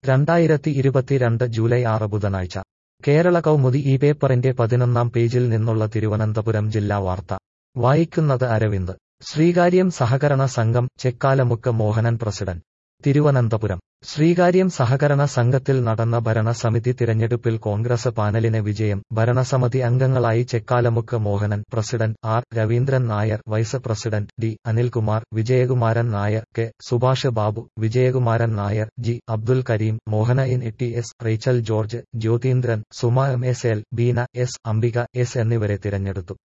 രണ്ടായിരത്തി ഇരുപത്തിരണ്ട് ജൂലൈ ആറ് ബുധനാഴ്ച കേരള കൗമുദി ഈ പേപ്പറിന്റെ പതിനൊന്നാം പേജിൽ നിന്നുള്ള തിരുവനന്തപുരം ജില്ലാ വാർത്ത വായിക്കുന്നത് അരവിന്ദ് ശ്രീകാര്യം സഹകരണ സംഘം ചെക്കാലമുക്ക് മോഹനൻ പ്രസിഡന്റ് തിരുവനന്തപുരം ശ്രീകാര്യം സഹകരണ സംഘത്തിൽ നടന്ന ഭരണസമിതി തിരഞ്ഞെടുപ്പിൽ കോൺഗ്രസ് പാനലിന് വിജയം ഭരണസമിതി അംഗങ്ങളായി Chekkalamukku Mohanan president R Raveendran Nair vice president D Anilkumar Vijayakumaran Nair K Subhash Babu Vijayakumaran Nair G Abdul Karim Mohana N T S Rachel George Jyothindran Suma M S L Beena S Ambika S എന്നിവരെ തിരഞ്ഞെടുത്തു